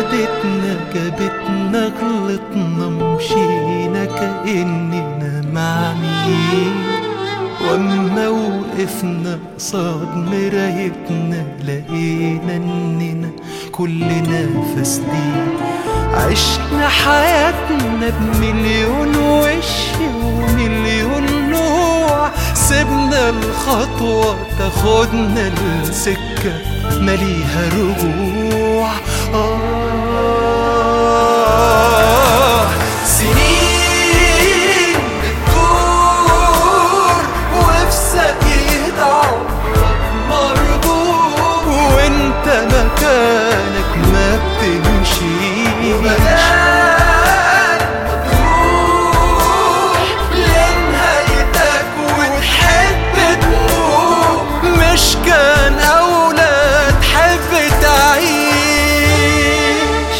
خدتنا جابتنا غلطنا مشينا كأننا مع مين واما وقفنا قصاد مرايتنا لقينا اننا كلنا فاسدين عشنا حياتنا بمليون وش ومليون نوع سيبنا الخطوة تاخدنا السكة مليها رجوع آه سنين بتدور وفي سقيت عمرك مربوط وانت مكانك ما بتمشيش وبدال تروح لنهايتك وتحب تموت مش كان أولى تحب تعيش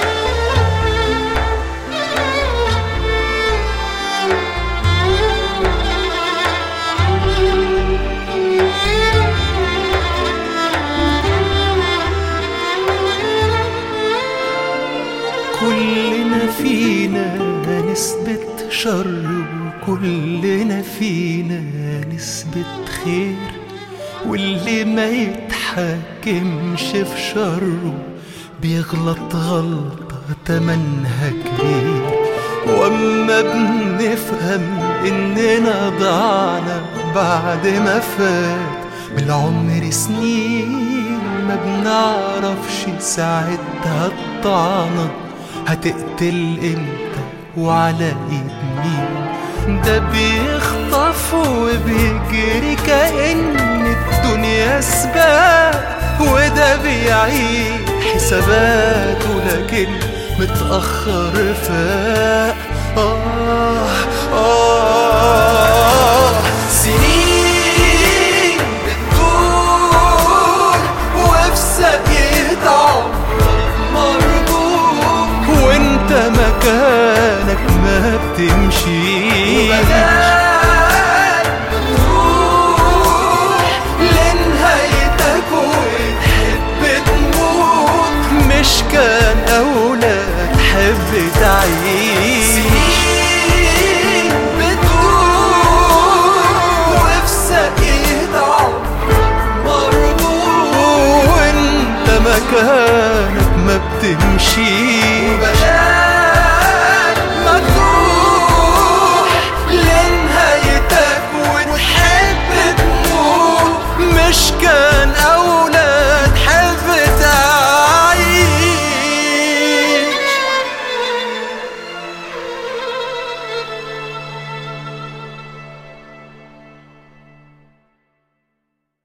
كلنا فينا نسبة شر وكلنا فينا نسبة خير واللي ما يتحكمش في شره بيغلط غلطة تمنها كبير واما بنفهم اننا ضعنا بعد ما فات بالعمر سنين ما بنعرفش ساعتها الطعنة هتقتل امتى وعلى ايد مين ده بيخطف وبيجري كأن الدنيا سباق وده بيعيد حساباته لكن متأخر فاق آه آه سنين بتدور وفي سقيت عمرك مربوط وانت مكانك ما بتمشيش تروح لنهايتك وتحب تموت مش كان أولى تحب تعيش سنين بتدور وفي سقيت عمرك مربوط وانت مكانك ما بتمشيش